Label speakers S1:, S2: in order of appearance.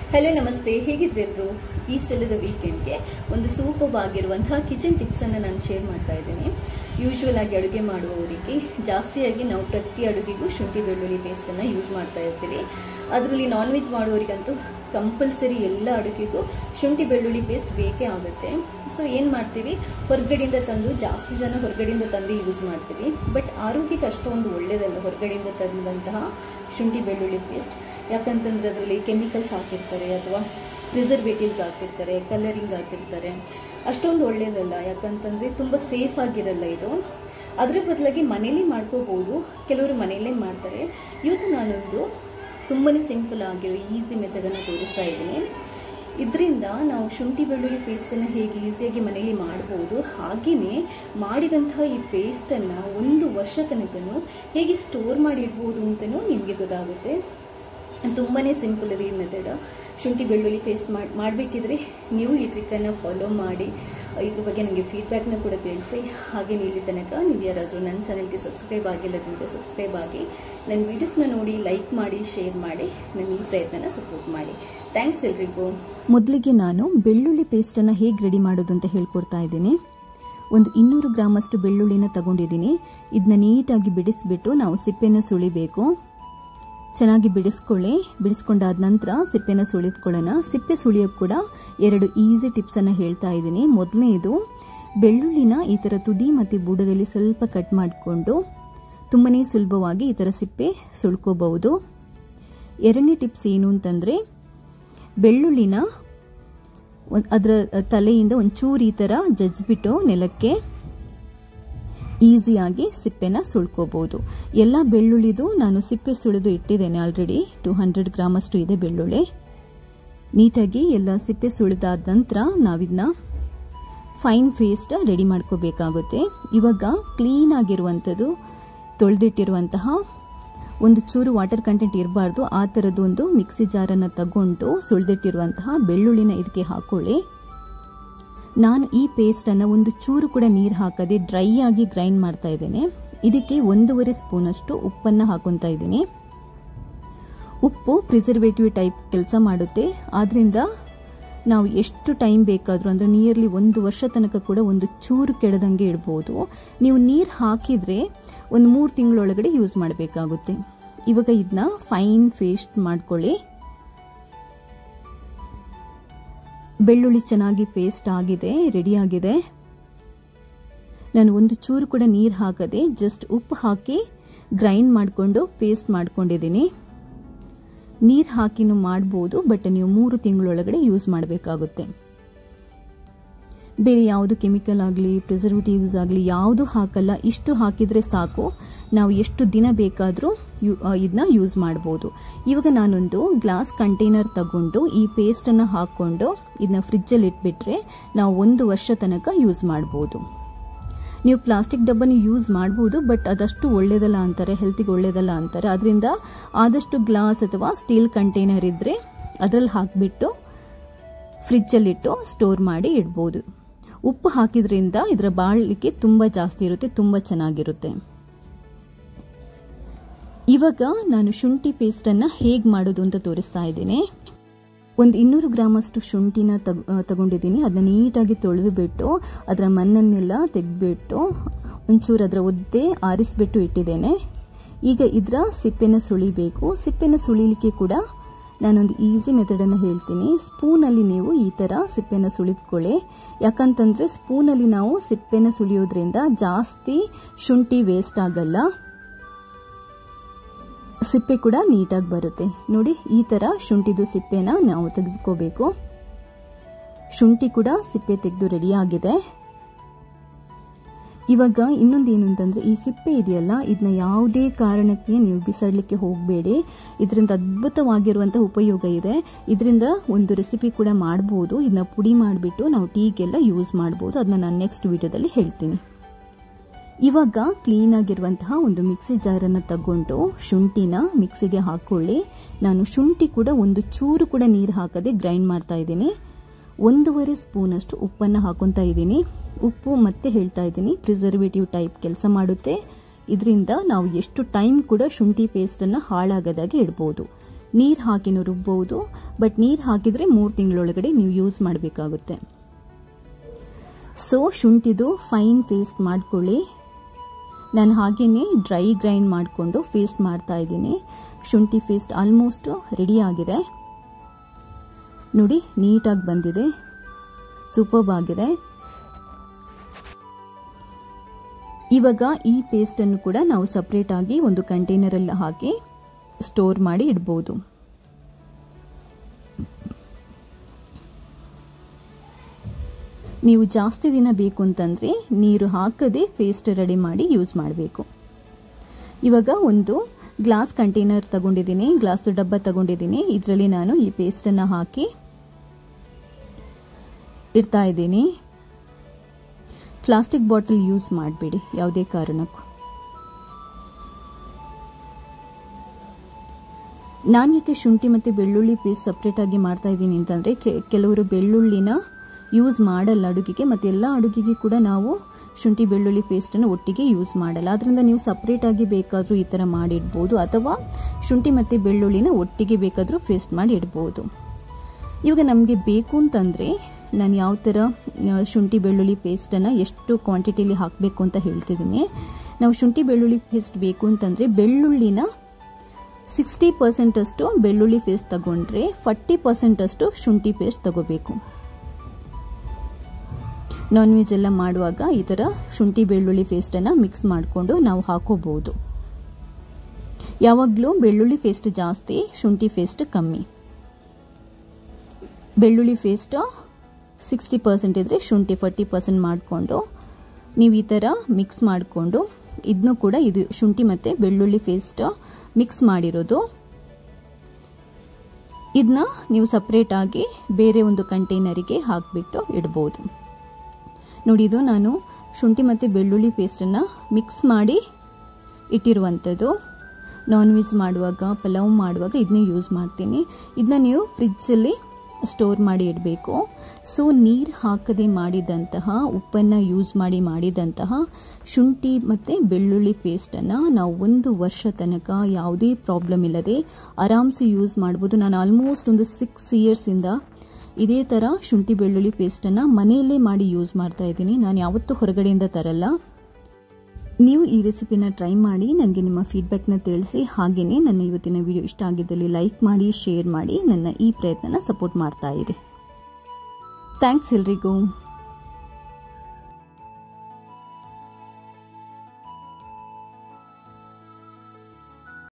S1: hello ನಮಸ್ತೆ ಹೇಗಿದ್ರೆ ಎಲ್ಲರೂ ಈ ಸಲದ ವೀಕೆಂಡ್ಗೆ ಒಂದು ಸೂಪರ್ ಆಗಿರುವಂತಹ ಕಿಚನ್ ಟಿಪ್ಸನ್ನು ನಾನು ಶೇರ್ ಮಾಡ್ತಾ ಇದ್ದೀನಿ ಯೂಶ್ವಲ್ ಆಗಿ ಅಡುಗೆ ಮಾಡುವವರಿಗೆ ಜಾಸ್ತಿಯಾಗಿ ನಾವು ಪ್ರತಿ ಅಡುಗೆಗೂ ಶುಂಠಿ ಬೆಳ್ಳುಳ್ಳಿ ಪೇಸ್ಟನ್ನು ಯೂಸ್ ಮಾಡ್ತಾ ಇರ್ತೀವಿ ಅದರಲ್ಲಿ ನಾನ್ ವೆಜ್ ಮಾಡುವವರಿಗಂತೂ ಕಂಪಲ್ಸರಿ ಎಲ್ಲ ಅಡುಗೆಗೂ ಶುಂಠಿ ಬೆಳ್ಳುಳ್ಳಿ ಪೇಸ್ಟ್ ಬೇಕೇ ಆಗುತ್ತೆ ಸೊ ಏನು ಮಾಡ್ತೀವಿ ಹೊರಗಡೆಯಿಂದ ತಂದು ಜಾಸ್ತಿ ಜನ ಹೊರಗಡೆಯಿಂದ ತಂದು ಯೂಸ್ ಮಾಡ್ತೀವಿ ಬಟ್ ಆರೋಗ್ಯಕ್ಕೆ ಅಷ್ಟೊಂದು ಒಳ್ಳೆಯದಲ್ಲ ಹೊರಗಡೆಯಿಂದ ತಂದಂತಹ ಶುಂಠಿ ಬೆಳ್ಳುಳ್ಳಿ ಪೇಸ್ಟ್ ಯಾಕಂತಂದ್ರೆ ಅದರಲ್ಲಿ ಕೆಮಿಕಲ್ಸ್ ಹಾಕಿರ್ತಾರೆ ಅಥವಾ ಪ್ರಿಸರ್ವೇಟಿವ್ಸ್ ಹಾಕಿರ್ತಾರೆ ಕಲರಿಂಗ್ ಹಾಕಿರ್ತಾರೆ ಅಷ್ಟೊಂದು ಒಳ್ಳೆಯದಲ್ಲ ಯಾಕಂತಂದರೆ ತುಂಬ ಸೇಫ್ ಆಗಿರಲ್ಲ ಇದು ಅದರ ಬದಲಾಗಿ ಮನೇಲಿ ಮಾಡ್ಕೋಬೋದು ಕೆಲವರು ಮನೆಯಲ್ಲೇ ಮಾಡ್ತಾರೆ ಇವತ್ತು ನಾನೊಂದು ತುಂಬಾ ಸಿಂಪಲ್ ಆಗಿರೋ ಈಸಿ ಮೆಥಡನ್ನು ತೋರಿಸ್ತಾ ಇದ್ದೀನಿ ಇದರಿಂದ ನಾವು ಶುಂಠಿ ಬೆಳ್ಳುಳ್ಳಿ ಪೇಸ್ಟನ್ನು ಹೇಗೆ ಈಸಿಯಾಗಿ ಮನೇಲಿ ಮಾಡ್ಬೋದು ಹಾಗೆಯೇ ಮಾಡಿದಂತಹ ಈ ಪೇಸ್ಟನ್ನು ಒಂದು ವರ್ಷ ತನಕನೂ ಹೇಗೆ ಸ್ಟೋರ್ ಮಾಡಿ ಇಡ್ಬೋದು ಅಂತಲೂ ನಿಮಗೆ ಗೊತ್ತಾಗುತ್ತೆ ತುಂಬಾ ಸಿಂಪಲ್ ಇದೆ ಈ ಮೆಥಡ್ ಶುಂಠಿ ಬೆಳ್ಳುಳ್ಳಿ ಪೇಸ್ಟ್ ಮಾಡಿ ಮಾಡಬೇಕಿದ್ರೆ ನೀವು ಈ ಟ್ರಿಕ್ಕನ್ನು ಫಾಲೋ ಮಾಡಿ ಇದ್ರ ಬಗ್ಗೆ ನನಗೆ ಫೀಡ್ಬ್ಯಾಕ್ನ ಕೂಡ ತಿಳಿಸಿ ಹಾಗೆ ಇಲ್ಲಿ ತನಕ ನೀವು ಯಾರಾದರೂ ನನ್ನ ಚಾನಲ್ಗೆ ಸಬ್ಸ್ಕ್ರೈಬ್ ಆಗಿಲ್ಲದಿದ್ದರೆ ಸಬ್ಸ್ಕ್ರೈಬ್ ಆಗಿ ನನ್ನ ವೀಡಿಯೋಸ್ನ ನೋಡಿ ಲೈಕ್ ಮಾಡಿ ಶೇರ್ ಮಾಡಿ ನನ್ನ ಈ ಪ್ರಯತ್ನನ ಸಪೋರ್ಟ್ ಮಾಡಿ ಥ್ಯಾಂಕ್ಸ್ ಎಲ್ರಿಗೂ
S2: ಮೊದಲಿಗೆ ನಾನು ಬೆಳ್ಳುಳ್ಳಿ ಪೇಸ್ಟನ್ನು ಹೇಗೆ ರೆಡಿ ಮಾಡೋದು ಅಂತ ಹೇಳ್ಕೊಡ್ತಾ ಇದ್ದೀನಿ ಒಂದು ಇನ್ನೂರು ಗ್ರಾಮಷ್ಟು ಬೆಳ್ಳುಳ್ಳಿನ ತಗೊಂಡಿದ್ದೀನಿ ಇದನ್ನ ನೀಟಾಗಿ ಬಿಡಿಸ್ಬಿಟ್ಟು ನಾವು ಸಿಪ್ಪೆನ ಸುಳಿಬೇಕು ಚೆನ್ನಾಗಿ ಬಿಡಿಸ್ಕೊಳ್ಳಿ ಬಿಡಿಸ್ಕೊಂಡಾದ ನಂತರ ಸಿಪ್ಪೆನ ಸುಳಿದ್ಕೊಳ್ಳೋಣ ಸಿಪ್ಪೆ ಸುಳಿಯೋಕೆ ಕೂಡ ಎರಡು ಈಸಿ ಟಿಪ್ಸನ್ನು ಹೇಳ್ತಾ ಇದ್ದೀನಿ ಮೊದಲನೇದು ಬೆಳ್ಳುಳ್ಳಿನ ಈ ಥರ ತುದಿ ಮತ್ತು ಬುಡದಲ್ಲಿ ಸ್ವಲ್ಪ ಕಟ್ ಮಾಡಿಕೊಂಡು ತುಂಬನೇ ಸುಲಭವಾಗಿ ಈ ಥರ ಸಿಪ್ಪೆ ಸುಳ್ಕೋಬಹುದು ಎರಡನೇ ಟಿಪ್ಸ್ ಏನು ಅಂತಂದರೆ ಬೆಳ್ಳುಳ್ಳಿನ ಅದರ ತಲೆಯಿಂದ ಒಂಚೂರು ಈ ಥರ ಜಜ್ಬಿಟ್ಟು ನೆಲಕ್ಕೆ ಈಸಿಯಾಗಿ ಸಿಪ್ಪೆನ ಸುಳ್ಕೋಬಹುದು ಎಲ್ಲ ಬೆಳ್ಳುಳ್ಳಿದು ನಾನು ಸಿಪ್ಪೆ ಸುಳಿದು ಇಟ್ಟಿದ್ದೇನೆ ಆಲ್ರೆಡಿ ಟು ಹಂಡ್ರೆಡ್ ಗ್ರಾಮಷ್ಟು ಇದೆ ಬೆಳ್ಳುಳ್ಳಿ ನೀಟಾಗಿ ಎಲ್ಲ ಸಿಪ್ಪೆ ಸುಳಿದಾದ ನಂತರ ನಾವಿದನ್ನ ಫೈನ್ ಪೇಸ್ಟ್ ರೆಡಿ ಮಾಡ್ಕೋಬೇಕಾಗುತ್ತೆ ಇವಾಗ ಕ್ಲೀನ್ ಆಗಿರುವಂಥದ್ದು ತೊಳೆದಿಟ್ಟಿರುವಂತಹ ಒಂದು ಚೂರು ವಾಟರ್ ಕಂಟೆಂಟ್ ಇರಬಾರ್ದು ಆ ಥರದ್ದು ಒಂದು ಮಿಕ್ಸಿ ಜಾರನ್ನು ತಗೊಂಡು ಸುಳಿದಿಟ್ಟಿರುವಂತಹ ಬೆಳ್ಳುಳ್ಳಿನ ಇದಕ್ಕೆ ಹಾಕೊಳ್ಳಿ ನಾನು ಈ ಪೇಸ್ಟನ್ನು ಒಂದು ಚೂರು ಕೂಡ ನೀರು ಹಾಕದೆ ಡ್ರೈ ಆಗಿ ಗ್ರೈಂಡ್ ಮಾಡ್ತಾ ಇದ್ದೇನೆ ಇದಕ್ಕೆ ಒಂದೂವರೆ ಸ್ಪೂನಷ್ಟು ಉಪ್ಪನ್ನು ಹಾಕೊತಾ ಇದ್ದೀನಿ ಉಪ್ಪು ಪ್ರಿಸರ್ವೇಟಿವ್ ಟೈಪ್ ಕೆಲಸ ಮಾಡುತ್ತೆ ಆದ್ದರಿಂದ ನಾವು ಎಷ್ಟು ಟೈಮ್ ಬೇಕಾದರೂ ಅಂದರೆ ನಿಯರ್ಲಿ ಒಂದು ವರ್ಷ ತನಕ ಕೂಡ ಒಂದು ಚೂರು ಕೆಡದಂಗೆ ಇಡ್ಬೋದು ನೀವು ನೀರು ಹಾಕಿದರೆ ಒಂದು ಮೂರು ತಿಂಗಳೊಳಗಡೆ ಯೂಸ್ ಮಾಡಬೇಕಾಗುತ್ತೆ ಇವಾಗ ಇದನ್ನ ಫೈನ್ ಪೇಸ್ಟ್ ಮಾಡ್ಕೊಳ್ಳಿ ಬೆಳ್ಳುಳ್ಳಿ ಚೆನ್ನಾಗಿ ಪೇಸ್ಟ್ ಆಗಿದೆ ರೆಡಿ ಆಗಿದೆ ನಾನು ಒಂದು ಚೂರು ಕೂಡ ನೀರು ಹಾಕದೆ ಜಸ್ಟ್ ಉಪ್ಪು ಹಾಕಿ ಗ್ರೈಂಡ್ ಮಾಡಿಕೊಂಡು ಪೇಸ್ಟ್ ಮಾಡ್ಕೊಂಡಿದ್ದೀನಿ ನೀರು ಹಾಕಿನೂ ಮಾಡ್ಬೋದು ಬಟ್ ನೀವು ಮೂರು ತಿಂಗಳೊಳಗಡೆ ಯೂಸ್ ಮಾಡಬೇಕಾಗುತ್ತೆ ಬೇರೆ ಯಾವುದು ಕೆಮಿಕಲ್ ಆಗಲಿ ಪ್ರಿಸರ್ವೇಟಿವ್ಸ್ ಆಗಲಿ ಯಾವುದು ಹಾಕಲ್ಲ ಇಷ್ಟು ಹಾಕಿದರೆ ಸಾಕು ನಾವು ಎಷ್ಟು ದಿನ ಬೇಕಾದರೂ ಯು ಇದನ್ನ ಯೂಸ್ ಮಾಡ್ಬೋದು ಇವಾಗ ನಾನೊಂದು ಗ್ಲಾಸ್ ಕಂಟೈನರ್ ತಗೊಂಡು ಈ ಪೇಸ್ಟನ್ನು ಹಾಕ್ಕೊಂಡು ಇದನ್ನ ಫ್ರಿಜ್ಜಲ್ಲಿ ಇಟ್ಬಿಟ್ರೆ ನಾವು ಒಂದು ವರ್ಷ ತನಕ ಯೂಸ್ ಮಾಡ್ಬೋದು ನೀವು ಪ್ಲಾಸ್ಟಿಕ್ ಡಬ್ಬನ ಯೂಸ್ ಮಾಡ್ಬೋದು ಬಟ್ ಅದಷ್ಟು ಒಳ್ಳೇದಲ್ಲ ಅಂತಾರೆ ಹೆಲ್ತಿಗೆ ಒಳ್ಳೇದಲ್ಲ ಅಂತಾರೆ ಅದರಿಂದ ಆದಷ್ಟು ಗ್ಲಾಸ್ ಅಥವಾ ಸ್ಟೀಲ್ ಕಂಟೈನರ್ ಇದ್ದರೆ ಅದರಲ್ಲಿ ಹಾಕಿಬಿಟ್ಟು ಫ್ರಿಜ್ಜಲ್ಲಿಟ್ಟು ಸ್ಟೋರ್ ಮಾಡಿ ಇಡ್ಬೋದು ಉಪ್ಪು ಹಾಕಿದ್ರಿಂದ ಇದರ ಬಾಳಲಿಕ್ಕೆ ತುಂಬ ಜಾಸ್ತಿ ಇರುತ್ತೆ ತುಂಬ ಚೆನ್ನಾಗಿರುತ್ತೆ ಇವಾಗ ನಾನು ಶುಂಠಿ ಪೇಸ್ಟನ್ನು ಹೇಗೆ ಮಾಡೋದು ಅಂತ ತೋರಿಸ್ತಾ ಇದ್ದೀನಿ ಒಂದು ಇನ್ನೂರು ಗ್ರಾಮಷ್ಟು ಶುಂಠಿನ ತಗೊಂಡಿದ್ದೀನಿ ಅದನ್ನ ನೀಟಾಗಿ ತೊಳೆದು ಬಿಟ್ಟು ಅದರ ಮಣ್ಣನ್ನೆಲ್ಲ ತೆಗೆದ್ಬಿಟ್ಟು ಒಂಚೂರು ಅದರ ಒದ್ದೆ ಆರಿಸ್ಬಿಟ್ಟು ಇಟ್ಟಿದ್ದೇನೆ ಈಗ ಇದರ ಸಿಪ್ಪೆನ ಸುಳಿಬೇಕು ಸಿಪ್ಪೆನ ಸುಳಿಲಿಕ್ಕೆ ಕೂಡ ನಾನೊಂದು ಈಸಿ ಮೆಥಡನ್ನು ಹೇಳ್ತೀನಿ ಸ್ಪೂನಲ್ಲಿ ನೀವು ಈ ಥರ ಸಿಪ್ಪೆನ ಸುಳಿದ್ಕೊಳ್ಳಿ ಯಾಕಂತಂದರೆ ಸ್ಪೂನಲ್ಲಿ ನಾವು ಸಿಪ್ಪೆನ ಸುಳಿಯೋದ್ರಿಂದ ಜಾಸ್ತಿ ಶುಂಠಿ ವೇಸ್ಟ್ ಆಗಲ್ಲ ಸಿಪ್ಪೆ ಕೂಡ ನೀಟಾಗಿ ಬರುತ್ತೆ ನೋಡಿ ಈ ಥರ ಶುಂಠಿದು ಸಿಪ್ಪೆನ ನಾವು ತೆಗೆದುಕೋಬೇಕು ಶುಂಠಿ ಕೂಡ ಸಿಪ್ಪೆ ತೆಗೆದು ರೆಡಿಯಾಗಿದೆ ಇವಾಗ ಇನ್ನೊಂದೇನು ಅಂತಂದರೆ ಈ ಸಿಪ್ಪೆ ಇದೆಯಲ್ಲ ಇದನ್ನ ಯಾವುದೇ ಕಾರಣಕ್ಕೆ ನೀವು ಬಿಸಾಡಲಿಕ್ಕೆ ಹೋಗಬೇಡಿ ಇದರಿಂದ ಅದ್ಭುತವಾಗಿರುವಂಥ ಉಪಯೋಗ ಇದೆ ಇದರಿಂದ ಒಂದು ರೆಸಿಪಿ ಕೂಡ ಮಾಡ್ಬೋದು ಇದನ್ನ ಪುಡಿ ಮಾಡಿಬಿಟ್ಟು ನಾವು ಟೀಗೆಲ್ಲ ಯೂಸ್ ಮಾಡ್ಬೋದು ಅದನ್ನ ನಾನು ನೆಕ್ಸ್ಟ್ ವಿಡಿಯೋದಲ್ಲಿ ಹೇಳ್ತೀನಿ ಇವಾಗ ಕ್ಲೀನ್ ಆಗಿರುವಂತಹ ಒಂದು ಮಿಕ್ಸಿ ಜಾರನ್ನು ತಗೊಂಡು ಶುಂಠಿನ ಮಿಕ್ಸಿಗೆ ಹಾಕೊಳ್ಳಿ ನಾನು ಶುಂಠಿ ಕೂಡ ಒಂದು ಚೂರು ಕೂಡ ನೀರು ಹಾಕದೆ ಗ್ರೈಂಡ್ ಮಾಡ್ತಾ ಇದ್ದೀನಿ ಒಂದೂವರೆ ಸ್ಪೂನಷ್ಟು ಉಪ್ಪನ್ನು ಹಾಕೊತಾ ಇದ್ದೀನಿ ಉಪ್ಪು ಮತ್ತೆ ಹೇಳ್ತಾ ಇದ್ದೀನಿ ಪ್ರಿಸರ್ವೇಟಿವ್ ಟೈಪ್ ಕೆಲಸ ಮಾಡುತ್ತೆ ಇದರಿಂದ ನಾವು ಎಷ್ಟು ಟೈಮ್ ಕೂಡ ಶುಂಠಿ ಪೇಸ್ಟನ್ನು ಹಾಳಾಗದಾಗೆ ಇಡ್ಬೋದು ನೀರು ಹಾಕಿನೂ ರುಬ್ಬೋದು ಬಟ್ ನೀರು ಹಾಕಿದರೆ ಮೂರು ತಿಂಗಳೊಳಗಡೆ ನೀವು ಯೂಸ್ ಮಾಡಬೇಕಾಗುತ್ತೆ ಸೊ ಶುಂಠಿದು ಫೈನ್ ಪೇಸ್ಟ್ ಮಾಡ್ಕೊಳ್ಳಿ ನಾನು ಹಾಗೆಯೇ ಡ್ರೈ ಗ್ರೈಂಡ್ ಮಾಡಿಕೊಂಡು ಪೇಸ್ಟ್ ಮಾಡ್ತಾ ಇದ್ದೀನಿ ಶುಂಠಿ ಪೇಸ್ಟ್ ಆಲ್ಮೋಸ್ಟ್ ರೆಡಿ ಆಗಿದೆ ನೋಡಿ ನೀಟಾಗಿ ಬಂದಿದೆ ಸೂಪರ್ಬ್ ಆಗಿದೆ ಇವಾಗ ಈ ಪೇಸ್ಟನ್ನು ಕೂಡ ನಾವು ಸಪ್ರೇಟ್ ಆಗಿ ಒಂದು ಕಂಟೈನರಲ್ಲಿ ಹಾಕಿ ಸ್ಟೋರ್ ಮಾಡಿ ಇಡ್ಬೋದು ನೀವು ಜಾಸ್ತಿ ದಿನ ಬೇಕು ಅಂತಂದರೆ ನೀರು ಹಾಕದೆ ಪೇಸ್ಟ್ ರೆಡಿ ಮಾಡಿ ಯೂಸ್ ಮಾಡಬೇಕು ಇವಾಗ ಒಂದು ಗ್ಲಾಸ್ ಕಂಟೈನರ್ ತಗೊಂಡಿದ್ದೀನಿ ಗ್ಲಾಸ್ ಡಬ್ಬ ತಗೊಂಡಿದ್ದೀನಿ ಇದರಲ್ಲಿ ನಾನು ಈ ಪೇಸ್ಟನ್ನು ಹಾಕಿ ಇಡ್ತಾ ಇದ್ದೀನಿ ಪ್ಲಾಸ್ಟಿಕ್ ಬಾಟಲ್ ಯೂಸ್ ಮಾಡಬೇಡಿ ಯಾವುದೇ ಕಾರಣಕ್ಕೂ ನಾನು ಯಾಕೆ ಶುಂಠಿ ಮತ್ತು ಬೆಳ್ಳುಳ್ಳಿ ಪೇಸ್ಟ್ ಸಪ್ರೇಟಾಗಿ ಮಾಡ್ತಾ ಇದ್ದೀನಿ ಅಂತಂದರೆ ಕೆಲವರು ಬೆಳ್ಳುಳ್ಳಿನ ಯೂಸ್ ಮಾಡಲ್ಲ ಅಡುಗೆಗೆ ಮತ್ತು ಎಲ್ಲ ಅಡುಗೆಗೆ ಕೂಡ ನಾವು ಶುಂಠಿ ಬೆಳ್ಳುಳ್ಳಿ ಪೇಸ್ಟನ್ನು ಒಟ್ಟಿಗೆ ಯೂಸ್ ಮಾಡಲ್ಲ ಅದರಿಂದ ನೀವು ಸಪ್ರೇಟಾಗಿ ಬೇಕಾದರೂ ಈ ಥರ ಮಾಡಿಡ್ಬೋದು ಅಥವಾ ಶುಂಠಿ ಮತ್ತು ಬೆಳ್ಳುಳ್ಳಿನ ಒಟ್ಟಿಗೆ ಬೇಕಾದರೂ ಪೇಸ್ಟ್ ಮಾಡಿ ಇಡ್ಬೋದು ಇವಾಗ ನಮಗೆ ಬೇಕು ಅಂತಂದರೆ ನಾನು ಯಾವ ಥರ ಶುಂಠಿ ಬೆಳ್ಳುಳ್ಳಿ ಪೇಸ್ಟನ್ನು ಎಷ್ಟು ಕ್ವಾಂಟಿಟಿಲಿ ಹಾಕಬೇಕು ಅಂತ ಹೇಳ್ತಿದ್ದೀನಿ ನಾವು ಶುಂಠಿ ಬೆಳ್ಳುಳ್ಳಿ ಪೇಸ್ಟ್ ಬೇಕು ಅಂತಂದರೆ ಬೆಳ್ಳುಳ್ಳಿನ ಸಿಕ್ಸ್ಟಿ ಪರ್ಸೆಂಟಷ್ಟು ಬೆಳ್ಳುಳ್ಳಿ ಪೇಸ್ಟ್ ತಗೊಂಡ್ರೆ ಫಾರ್ಟಿ ಪರ್ಸೆಂಟಷ್ಟು ಶುಂಠಿ ಪೇಸ್ಟ್ ತಗೋಬೇಕು ನಾನ್ ವೆಜ್ ಎಲ್ಲ ಮಾಡುವಾಗ ಈ ಥರ ಶುಂಠಿ ಬೆಳ್ಳುಳ್ಳಿ ಪೇಸ್ಟನ್ನು ಮಿಕ್ಸ್ ಮಾಡಿಕೊಂಡು ನಾವು ಹಾಕೋಬಹುದು ಯಾವಾಗಲೂ ಬೆಳ್ಳುಳ್ಳಿ ಪೇಸ್ಟ್ ಜಾಸ್ತಿ ಶುಂಠಿ ಪೇಸ್ಟ್ ಕಮ್ಮಿ ಬೆಳ್ಳುಳ್ಳಿ ಪೇಸ್ಟ್ ಸಿಕ್ಸ್ಟಿ ಪರ್ಸೆಂಟ್ ಇದ್ದರೆ ಶುಂಠಿ ಫಾರ್ಟಿ ಪರ್ಸೆಂಟ್ ಮಾಡಿಕೊಂಡು ನೀವು ಈ ಥರ ಮಿಕ್ಸ್ ಮಾಡಿಕೊಂಡು ಇದನ್ನು ಕೂಡ ಇದು ಶುಂಠಿ ಮತ್ತು ಬೆಳ್ಳುಳ್ಳಿ ಪೇಸ್ಟ್ ಮಿಕ್ಸ್ ಮಾಡಿರೋದು ಇದನ್ನ ನೀವು ಸಪ್ರೇಟಾಗಿ ಬೇರೆ ಒಂದು ಕಂಟೈನರಿಗೆ ಹಾಕಿಬಿಟ್ಟು ಇಡ್ಬೋದು ನೋಡಿ ಇದು ನಾನು ಶುಂಠಿ ಮತ್ತು ಬೆಳ್ಳುಳ್ಳಿ ಪೇಸ್ಟನ್ನು ಮಿಕ್ಸ್ ಮಾಡಿ ಇಟ್ಟಿರುವಂಥದ್ದು ನಾನ್ ವೆಜ್ ಮಾಡುವಾಗ ಪಲಾವ್ ಮಾಡುವಾಗ ಇದನ್ನೇ ಯೂಸ್ ಮಾಡ್ತೀನಿ ಇದನ್ನ ನೀವು ಫ್ರಿಜ್ಜಲ್ಲಿ ಸ್ಟೋರ್ ಮಾಡಿ ಇಡಬೇಕು ಸೊ ನೀರು ಹಾಕದೆ ಮಾಡಿದಂತಹ ಉಪ್ಪನ್ನು ಯೂಸ್ ಮಾಡಿ ಮಾಡಿದಂತಹ ಶುಂಠಿ ಮತ್ತು ಬೆಳ್ಳುಳ್ಳಿ ಪೇಸ್ಟನ್ನು ನಾವು ಒಂದು ವರ್ಷ ತನಕ ಯಾವುದೇ ಪ್ರಾಬ್ಲಮ್ ಇಲ್ಲದೆ ಆರಾಮ್ಸೆ ಯೂಸ್ ಮಾಡ್ಬೋದು ನಾನು ಆಲ್ಮೋಸ್ಟ್ ಒಂದು ಸಿಕ್ಸ್ ಇಯರ್ಸಿಂದ ಇದೇ ಥರ ಶುಂಠಿ ಬೆಳ್ಳುಳ್ಳಿ ಪೇಸ್ಟನ್ನು ಮನೆಯಲ್ಲೇ ಮಾಡಿ ಯೂಸ್ ಮಾಡ್ತಾ ಇದ್ದೀನಿ ನಾನು ಯಾವತ್ತೂ ಹೊರಗಡೆಯಿಂದ ತರಲ್ಲ ನೀವು ಈ ರೆಸಿಪಿನ ಟ್ರೈ ಮಾಡಿ ನನಗೆ ನಿಮ್ಮ ಫೀಡ್ಬ್ಯಾಕ್ನ ತಿಳಿಸಿ ಹಾಗೆಯೇ ನನ್ನ ಇವತ್ತಿನ ವಿಡಿಯೋ ಇಷ್ಟ ಆಗಿದ್ದಲ್ಲಿ ಲೈಕ್ ಮಾಡಿ ಶೇರ್ ಮಾಡಿ ನನ್ನ ಈ ಪ್ರಯತ್ನನ ಸಪೋರ್ಟ್ ಮಾಡ್ತಾ ಇರಿ ಥ್ಯಾಂಕ್ಸ್ ಎಲ್ರಿಗೂ